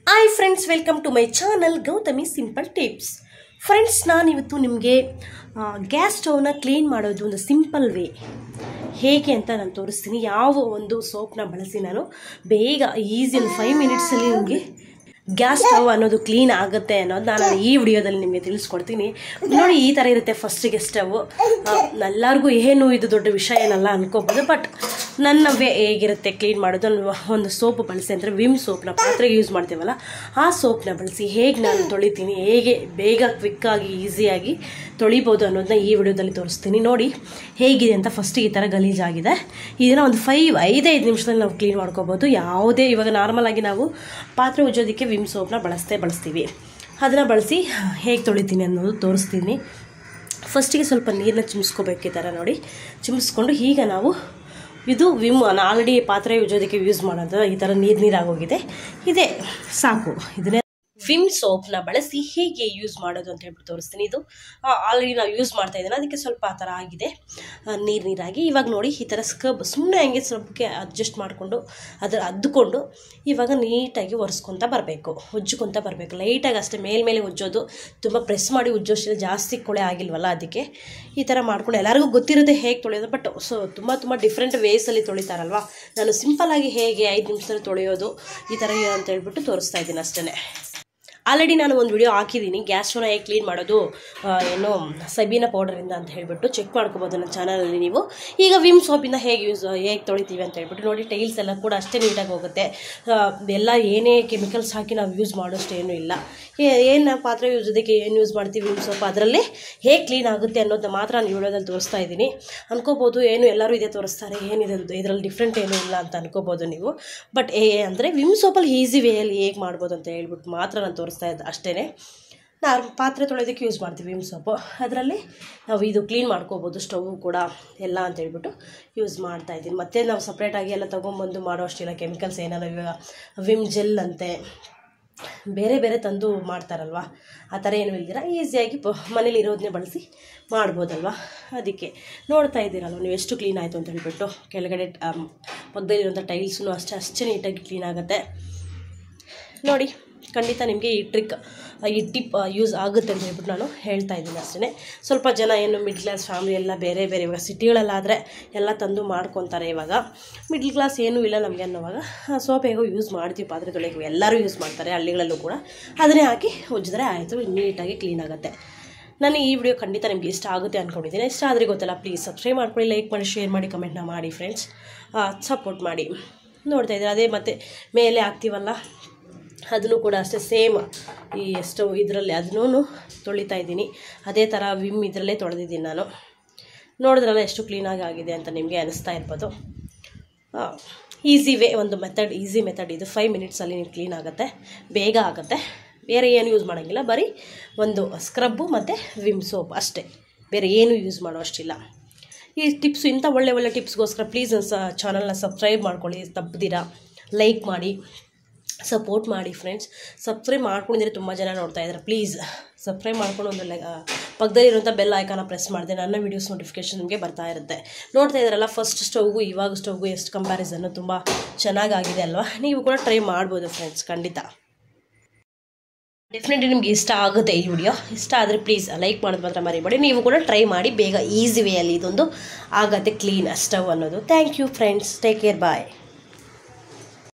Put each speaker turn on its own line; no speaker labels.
hi friends welcome to my channel Gautami simple tips friends ನಾನಿವತ್ತು ನಿಮಗೆ gas ಸ್ಟವ್ನ clean ಮಾಡೋದು ಒಂದು ಸಿಂಪಲ್ ವೇ ಹೇಗೆ ಅಂತ ನಾನು ತೋರಿಸ್ತೀನಿ ಯಾವ ಒಂದು ಸೋಪ್ನ ಬಳಸಿ ನಾನು ಬೇಗ ಈಸಿ ಒಂದು ಫೈವ್ ಮಿನಿಟ್ಸಲ್ಲಿ ನಿಮಗೆ ಗ್ಯಾಸ್ ಸ್ಟವ್ ಅನ್ನೋದು ಕ್ಲೀನ್ ಆಗುತ್ತೆ ಅನ್ನೋದು ನಾನು ಈ ವಿಡಿಯೋದಲ್ಲಿ ನಿಮಗೆ ತಿಳಿಸ್ಕೊಡ್ತೀನಿ ನೋಡಿ ಈ ಥರ ಇರುತ್ತೆ ಫಸ್ಟಿಗೆ ಸ್ಟವ್ ಎಲ್ಲರಿಗೂ ಏನು ಇದು ದೊಡ್ಡ ವಿಷಯ ಏನಲ್ಲ ಅನ್ಕೋಬೋದು ಬಟ್ ನನ್ನ ವೇ ಹೇಗಿರುತ್ತೆ ಕ್ಲೀನ್ ಮಾಡೋದು ನಾನು ಒಂದು ಸೋಪ್ ಬಳಸಿ ಅಂದರೆ ವಿಮ್ ಸೋಪ್ನ ಪಾತ್ರೆಗೆ ಯೂಸ್ ಮಾಡ್ತೀವಲ್ಲ ಆ ಸೋಪ್ನ ಬಳಸಿ ಹೇಗೆ ನಾನು ತೊಳಿತೀನಿ ಹೇಗೆ ಬೇಗ ಕ್ವಿಕ್ಕಾಗಿ ಈಸಿಯಾಗಿ ತೊಳಿಬೋದು ಅನ್ನೋದನ್ನ ಈ ವಿಡಿಯೋದಲ್ಲಿ ತೋರಿಸ್ತೀನಿ ನೋಡಿ ಹೇಗಿದೆ ಅಂತ ಫಸ್ಟ್ ಈ ಥರ ಗಲೀಜಾಗಿದೆ ಇದನ್ನು ಒಂದು ಫೈವ್ ಐದೈದು ನಿಮಿಷದಲ್ಲಿ ನಾವು ಕ್ಲೀನ್ ಮಾಡ್ಕೋಬೋದು ಯಾವುದೇ ಇವಾಗ ನಾರ್ಮಲ್ ಆಗಿ ನಾವು ಪಾತ್ರೆ ಉಜ್ಜೋದಕ್ಕೆ ವಿಮ್ ಸೋಪ್ನ ಬಳಸ್ತೇ ಬಳಸ್ತೀವಿ ಅದನ್ನು ಬಳಸಿ ಹೇಗೆ ತೊಳಿತೀನಿ ಅನ್ನೋದು ತೋರಿಸ್ತೀನಿ ಫಸ್ಟಿಗೆ ಸ್ವಲ್ಪ ನೀರನ್ನ ಚಿಮ್ಸ್ಕೋಬೇಕು ಈ ಥರ ನೋಡಿ ಚಿಮ್ಸ್ಕೊಂಡು ಈಗ ನಾವು ಇದು ವಿಮ್ ಆಲ್ರೆಡಿ ಪಾತ್ರೆ ಉಜ್ಜೋದಕ್ಕೆ ಯೂಸ್ ಮಾಡೋದು ಈ ಥರ ನೀರು ನೀರಾಗೋಗಿದೆ ಇದೆ ಸಾಕು ಇದನ್ನೇ ವಿಮ್ ಸೋಪ್ನ ಬಳಸಿ ಹೇಗೆ ಯೂಸ್ ಮಾಡೋದು ಅಂತ ಹೇಳ್ಬಿಟ್ಟು ತೋರಿಸ್ತೀನಿ ಇದು ಆಲ್ರೆಡಿ ನಾವು ಯೂಸ್ ಮಾಡ್ತಾ ಇದ್ದೇನೆ ಅದಕ್ಕೆ ಸ್ವಲ್ಪ ಆ ಥರ ಆಗಿದೆ ನೀರು ನೀರಾಗಿ ಇವಾಗ ನೋಡಿ ಈ ಥರ ಸ್ಕಬ್ ಸುಮ್ಮನೆ ಹಂಗೆ ಸ್ವಲ್ಪಕ್ಕೆ ಅಡ್ಜಸ್ಟ್ ಮಾಡಿಕೊಂಡು ಅದರ ಅದ್ದುಕೊಂಡು ಇವಾಗ ನೀಟಾಗಿ ಒರೆಸ್ಕೊತ ಬರಬೇಕು ಉಜ್ಜುಕೊತ ಬರಬೇಕು ಲೈಟಾಗಿ ಅಷ್ಟೇ ಮೇಲ್ಮೇಲೆ ಉಜ್ಜೋದು ತುಂಬ ಪ್ರೆಸ್ ಮಾಡಿ ಉಜ್ಜೋಷ್ಟು ಜಾಸ್ತಿ ಕೊಳೆ ಆಗಿಲ್ವಲ್ಲ ಅದಕ್ಕೆ ಈ ಥರ ಮಾಡ್ಕೊಂಡು ಎಲ್ಲರಿಗೂ ಗೊತ್ತಿರುತ್ತೆ ಹೇಗೆ ತೊಳೆಯೋದು ಬಟ್ ಸೊ ತುಂಬ ತುಂಬ ಡಿಫ್ರೆಂಟ್ ವೇಸಲ್ಲಿ ತೊಳಿತಾರಲ್ವ ನಾನು ಸಿಂಪಲ್ಲಾಗಿ ಹೇಗೆ ಐದು ನಿಮಿಷದಲ್ಲಿ ತೊಳೆಯೋದು ಈ ಥರ ಅಂತ ಹೇಳ್ಬಿಟ್ಟು ತೋರಿಸ್ತಾ ಇದ್ದೀನಿ ಅಷ್ಟೇ ಆಲ್ರೆಡಿ ನಾನು ಒಂದು ವಿಡಿಯೋ ಹಾಕಿದ್ದೀನಿ ಗ್ಯಾಸ್ ಸ್ಟವ್ನ ಹೇಗೆ ಕ್ಲೀನ್ ಮಾಡೋದು ಏನು ಸಬೀನ ಪೌಡರಿಂದ ಅಂತ ಹೇಳಿಬಿಟ್ಟು ಚೆಕ್ ಮಾಡ್ಕೋಬೋದು ನನ್ನ ಚಾನಲಲ್ಲಿ ನೀವು ಈಗ ವಿಮ್ ಸೋಪಿಂದ ಹೇಗೆ ಯೂಸ್ ಹೇಗೆ ತೊಳಿತೀವಿ ಅಂತ ಹೇಳ್ಬಿಟ್ಟು ನೋಡಿ ಟೈಲ್ಸ್ ಎಲ್ಲ ಕೂಡ ಅಷ್ಟೇ ನೀಟಾಗಿ ಹೋಗುತ್ತೆ ಎಲ್ಲ ಏನೇ ಕೆಮಿಕಲ್ಸ್ ಹಾಕಿ ನಾವು ಯೂಸ್ ಮಾಡೋಷ್ಟು ಏನೂ ಇಲ್ಲ ಏನು ಪಾತ್ರೆ ಯೂಸ್ ಅದಕ್ಕೆ ಏನು ಯೂಸ್ ಮಾಡ್ತೀವಿ ವಿಮ್ ಸೋಪ್ ಅದರಲ್ಲಿ ಹೇಗೆ ಕ್ಲೀನ್ ಆಗುತ್ತೆ ಅನ್ನೋದನ್ನ ಮಾತ್ರ ನಾನು ವಿಡಿಯೋದಲ್ಲಿ ತೋರಿಸ್ತಾ ಇದ್ದೀನಿ ಅನ್ಕೋಬೋದು ಏನು ಎಲ್ಲರೂ ಇದೇ ತೋರಿಸ್ತಾರೆ ಏನಿದೆ ಇದರಲ್ಲಿ ಡಿಫ್ರೆಂಟ್ ಏನೂ ಇಲ್ಲ ಅಂತ ಅನ್ಕೋಬೋದು ನೀವು ಬಟ್ ಏ ಅಂದರೆ ವಿಮ್ ಸೋಪಲ್ಲಿ ಈಸಿ ವೇಯಲ್ಲಿ ಹೇಗೆ ಮಾಡ್ಬೋದು ಅಂತ ಹೇಳ್ಬಿಟ್ಟು ಮಾತ್ರ ನಾನು ತೋರಿಸ್ತಾ ಇದ್ದೆ ಅಷ್ಟೇ ನಾವು ಪಾತ್ರೆ ತೊಳೆಯೋದಕ್ಕೆ ಯೂಸ್ ಮಾಡ್ತೀವಿ ವಿಮ್ ಸೋಪು ಅದರಲ್ಲಿ ನಾವು ಇದು ಕ್ಲೀನ್ ಮಾಡ್ಕೋಬೋದು ಸ್ಟವ್ ಕೂಡ ಎಲ್ಲ ಅಂತ ಹೇಳ್ಬಿಟ್ಟು ಯೂಸ್ ಮಾಡ್ತಾ ಇದ್ದೀನಿ ಮತ್ತೆ ನಾವು ಸಪ್ರೇಟಾಗಿ ಎಲ್ಲ ತೊಗೊಂಬಂದು ಮಾಡೋ ಅಷ್ಟಿಲ್ಲ ಕೆಮಿಕಲ್ಸ್ ಏನಾದ್ರು ಇವಾಗ ವಿಮ್ ಜೆಲ್ ಅಂತೆ ಬೇರೆ ಬೇರೆ ತಂದು ಮಾಡ್ತಾರಲ್ವ ಆ ಥರ ಏನು ಇಲ್ದಿರ ಈಸಿಯಾಗಿ ಪ ಮನೇಲಿ ಇರೋದನ್ನೇ ಬಳಸಿ ಮಾಡ್ಬೋದಲ್ವ ಅದಕ್ಕೆ ನೋಡ್ತಾ ಇದ್ದೀರಲ್ವ ನೀವು ಎಷ್ಟು ಕ್ಲೀನ್ ಆಯಿತು ಅಂತ ಹೇಳ್ಬಿಟ್ಟು ಕೆಳಗಡೆ ಪಕ್ಕದಲ್ಲಿರುವಂಥ ಟೈಲ್ಸೂ ಅಷ್ಟೇ ಅಷ್ಟೇ ನೀಟಾಗಿ ಕ್ಲೀನ್ ಆಗುತ್ತೆ ನೋಡಿ ಖಂಡಿತ ನಿಮಗೆ ಈ ಟ್ರಿಕ್ ಈ ಟಿಪ್ ಯೂಸ್ ಆಗುತ್ತೆ ಅಂತ ಹೇಳ್ಬಿಟ್ಟು ನಾನು ಹೇಳ್ತಾ ಇದ್ದೀನಿ ಅಷ್ಟೇ ಸ್ವಲ್ಪ ಜನ ಏನು ಮಿಡ್ಲ್ ಕ್ಲಾಸ್ ಫ್ಯಾಮಿಲಿ ಎಲ್ಲ ಬೇರೆ ಬೇರೆ ಇವಾಗ ಸಿಟಿಗಳಲ್ಲಾದರೆ ಎಲ್ಲ ತಂದು ಮಾಡ್ಕೊತಾರೆ ಇವಾಗ ಮಿಡ್ಲ್ ಕ್ಲಾಸ್ ಏನೂ ಇಲ್ಲ ನಮಗೆ ಅನ್ನೋವಾಗ ಸೋಪ್ ಹೇಗೋ ಯೂಸ್ ಮಾಡ್ತೀವಿ ಪಾತ್ರೆ ತೊಳೆಯಕ್ಕೆ ಎಲ್ಲರೂ ಯೂಸ್ ಮಾಡ್ತಾರೆ ಹಳ್ಳಿಗಳಲ್ಲೂ ಕೂಡ ಅದನ್ನೇ ಹಾಕಿ ಉಜ್ಜಿದ್ರೆ ಆಯಿತು ನೀಟಾಗಿ ಕ್ಲೀನ್ ಆಗುತ್ತೆ ನಾನು ಈ ವಿಡಿಯೋ ಖಂಡಿತ ನಿಮಗೆ ಇಷ್ಟ ಆಗುತ್ತೆ ಅಂದ್ಕೊಂಡಿದ್ದೀನಿ ಇಷ್ಟ ಆದರೆ ಗೊತ್ತಲ್ಲ ಪ್ಲೀಸ್ ಸಬ್ಸ್ಕ್ರೈಬ್ ಮಾಡ್ಕೊಳ್ಳಿ ಲೈಕ್ ಮಾಡಿ ಶೇರ್ ಮಾಡಿ ಕಮೆಂಟ್ನ ಮಾಡಿ ಫ್ರೆಂಡ್ಸ್ ಸಪೋರ್ಟ್ ಮಾಡಿ ನೋಡ್ತಾ ಇದ್ದಾರೆ ಅದೇ ಮತ್ತು ಮೇಲೆ ಹಾಕ್ತೀವಲ್ಲ ಅದನ್ನು ಕೂಡ ಅಷ್ಟೇ ಸೇಮ್ ಈ ಸ್ಟವ್ ಇದರಲ್ಲಿ ಅದನ್ನೂ ತೊಳಿತಾ ಇದ್ದೀನಿ ಅದೇ ಥರ ವಿಮ್ ಇದರಲ್ಲೇ ತೊಳೆದಿದ್ದೀನಿ ನಾನು ನೋಡಿದ್ರಲ್ಲ ಎಷ್ಟು ಕ್ಲೀನಾಗಿ ಆಗಿದೆ ಅಂತ ನಿಮಗೆ ಅನಿಸ್ತಾ ಇರ್ಬೋದು ಈಸಿ ವೇ ಒಂದು ಮೆಥಡ್ ಈಸಿ ಮೆಥಡ್ ಇದು ಫೈವ್ ಮಿನಿಟ್ಸಲ್ಲಿ ನೀವು ಕ್ಲೀನ್ ಆಗುತ್ತೆ ಬೇಗ ಆಗುತ್ತೆ ಬೇರೆ ಏನು ಯೂಸ್ ಮಾಡೋಂಗಿಲ್ಲ ಬರೀ ಒಂದು ಸ್ಕ್ರಬ್ಬು ಮತ್ತು ವಿಮ್ ಸೋಪ್ ಅಷ್ಟೇ ಬೇರೆ ಏನು ಯೂಸ್ ಮಾಡೋ ಅಷ್ಟಿಲ್ಲ ಈ ಟಿಪ್ಸ್ ಇಂಥ ಒಳ್ಳೆ ಒಳ್ಳೆ ಟಿಪ್ಸ್ಗೋಸ್ಕರ ಪ್ಲೀಸ್ ಸ ಚಾನಲ್ನ ಸಬ್ಸ್ಕ್ರೈಬ್ ಮಾಡ್ಕೊಳ್ಳಿ ತಪ್ಪದಿರ ಲೈಕ್ ಮಾಡಿ ಸಪೋರ್ಟ್ ಮಾಡಿ ಫ್ರೆಂಡ್ಸ್ ಸಬ್ಸ್ಕ್ರೈಬ್ ಮಾಡ್ಕೊಂಡಿದ್ರೆ ತುಂಬ ಜನ ನೋಡ್ತಾ ಇದ್ದಾರೆ ಪ್ಲೀಸ್ ಸಬ್ಸ್ಕ್ರೈಬ್ ಮಾಡ್ಕೊಂಡು ಒಂದು ಲೈ ಪಕ್ಕದಲ್ಲಿರುವಂಥ ಬೆಲ್ ಐಕಾನ ಪ್ರೆಸ್ ಮಾಡಿದೆ ನನ್ನ ವೀಡಿಯೋಸ್ ನೋಟಿಫಿಕೇಷನ್ ನಿಮಗೆ ಬರ್ತಾ ಇರುತ್ತೆ ನೋಡ್ತಾ ಇದ್ದಾರಲ್ಲ ಫಸ್ಟ್ ಸ್ಟವ್ಗೂ ಇವಾಗ ಸ್ಟವ್ಗೂ ಎಷ್ಟು ಕಂಪ್ಯಾರಿಸನ್ನು ತುಂಬ ಚೆನ್ನಾಗಾಗಿದೆ ಅಲ್ವಾ ನೀವು ಕೂಡ ಟ್ರೈ ಮಾಡ್ಬೋದು ಫ್ರೆಂಡ್ಸ್ ಖಂಡಿತ ಡೆಫಿನೆಟ್ಲಿ ನಿಮ್ಗೆ ಇಷ್ಟ ಆಗುತ್ತೆ ಈ ವಿಡಿಯೋ ಇಷ್ಟ ಆದರೆ ಪ್ಲೀಸ್ ಲೈಕ್ ಮಾಡೋದು ಮಾತ್ರ ಮರಿಬೇಡಿ ನೀವು ಕೂಡ ಟ್ರೈ ಮಾಡಿ ಬೇಗ ಈಸಿ ವೇಯಲ್ಲಿ ಇದೊಂದು ಆಗತ್ತೆ ಕ್ಲೀನ್ ಸ್ಟವ್ ಅನ್ನೋದು thank you friends take care bye